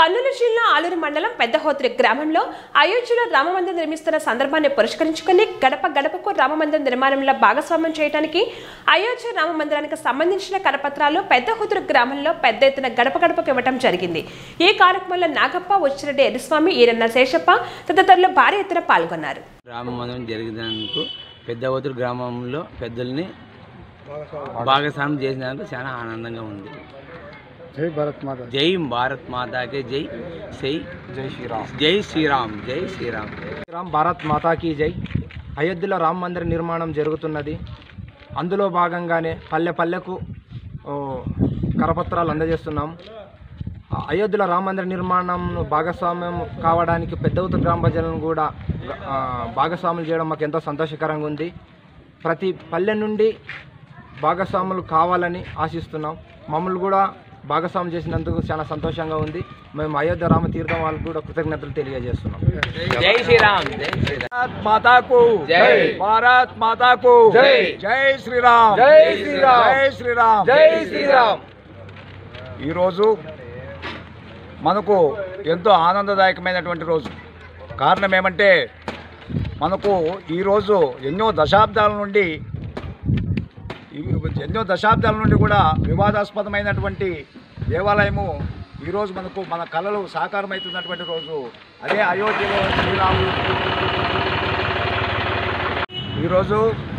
కర్నూలు జిల్లా ఆలూరు మండలం పెద్దహోత్రి గ్రామంలో అయోధ్యలో రామమందిరం నిర్మిస్తున్న సందర్భాన్ని పురస్కరించుకుని గడప గడపకు రామమందిరం నిర్మాణంలో భాగస్వామ్యం చేయడానికి అయోధ్య రామ మందిరానికి సంబంధించిన కరపత్రాలు పెద్దహోత్రి గ్రామంలో పెద్ద ఎత్తున గడప గడపకు ఇవ్వడం జరిగింది ఈ కార్యక్రమంలో నాగప్ప ఉచ్చిరెడ్డి ఎర్రస్వామి ఈరన్న శేషప్ప తదితరులు భారీ ఎత్తున పాల్గొన్నారు గ్రామ మందిరం జరిగినందుకు పెద్ద ఓతురు గ్రామంలో పెద్దల్ని భాగస్వామ్యం చేసినందుకు చాలా ఆనందంగా ఉంది జై భారత్ మాత జై భారత్ మాతాకే జై జై జై శ్రీరామ్ జై శ్రీరామ్ జై శ్రీరామ్ శ్రీరామ్ భారత్ మాతాకి జై అయోధ్యలో రామ మందిర నిర్మాణం జరుగుతున్నది అందులో భాగంగానే పల్లె పల్లెకు ఓ, కరపత్రాలు అందజేస్తున్నాం ఆ అయోధ్యలో రామ మందిర నిర్మాణం భాగస్వామ్యం కావడానికి పెద్దవుతు గ్రామ ప్రజలను కూడా ఆ, భాగస్వాములు చేయడం మాకు ఎంతో సంతోషకరంగా ఉంది ప్రతి పల్లె నుండి భాగస్వాములు కావాలని ఆశిస్తున్నాం మమ్మల్ని కూడా భాగస్వామ్యం చేసినందుకు చాలా సంతోషంగా ఉంది మేము అయోధ్య రామ తీర్థం వాళ్ళకు కూడా కృతజ్ఞతలు తెలియజేస్తున్నాం జై శ్రీరామ్ జై శ్రీరామ్ భారత్ మాతాకు జై. భారత్ మాతాకు జై. జై శ్రీరామ్ జై శ్రీరామ్. జై శ్రీరామ్ జై శ్రీరామ్. ఈరోజు మనకు ఎంతో ఆనందదాయకమైనటువంటి రోజు కారణం ఏమంటే మనకు ఈరోజు ఎన్నో దశాబ్దాల నుండి ఈ- ఎన్నో దశాబ్దాల నుండి కూడా వివాదాస్పదమైనటువంటి దేవాలయము ఈరోజు మనకు మన కళలు సాకారమవుతున్నటువంటి రోజు అదే అయోధ్యలో శ్రీరాముడు ఈరోజు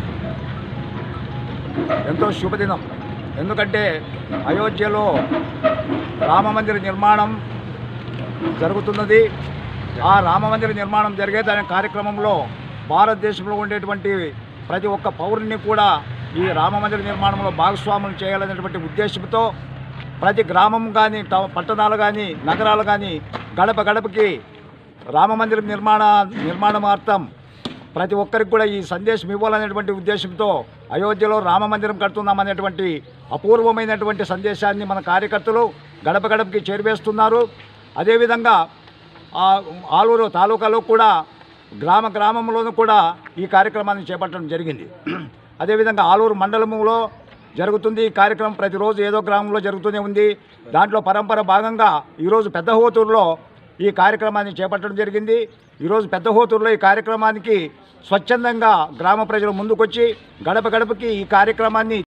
ఎంతో శుభదినం ఎందుకంటే అయోధ్యలో రామమందిర నిర్మాణం జరుగుతున్నది ఆ రామమందిర నిర్మాణం జరిగే దాని కార్యక్రమంలో భారతదేశంలో ఉండేటువంటి ప్రతి ఒక్క పౌరుని కూడా ఈ రామమందిర నిర్మాణంలో భాగస్వాములు చేయాలనేటువంటి ఉద్దేశంతో ప్రతి గ్రామం కానీ టౌ- పట్టణాలు కానీ నగరాలు కానీ గడప గడపకి రామమందిరం నిర్మాణ నిర్మాణార్థం ప్రతి ఒక్కరికి కూడా ఈ సందేశం ఇవ్వాలనేటువంటి ఉద్దేశంతో అయోధ్యలో రామ మందిరం కడుతున్నామనేటువంటి అపూర్వమైనటువంటి సందేశాన్ని మన కార్యకర్తలు గడప గడపకి చేరవేస్తున్నారు అదేవిధంగా ఆ ఆలూరు తాలూకాలో కూడా గ్రామ గ్రామంలోనూ కూడా ఈ కార్యక్రమాన్ని చేపట్టడం జరిగింది అదేవిధంగా ఆలూరు మండలంలో జరుగుతుంది ఈ కార్యక్రమం ప్రతిరోజు ఏదో గ్రామంలో జరుగుతూనే ఉంది దాంట్లో పరంపర భాగంగా ఈరోజు పెద్ద హోతూరులో ఈ కార్యక్రమాన్ని చేపట్టడం జరిగింది ఈరోజు పెద్ద హోతూరులో ఈ కార్యక్రమానికి స్వచ్ఛందంగా గ్రామ ప్రజలు ముందుకొచ్చి గడప గడపకి ఈ కార్యక్రమాన్ని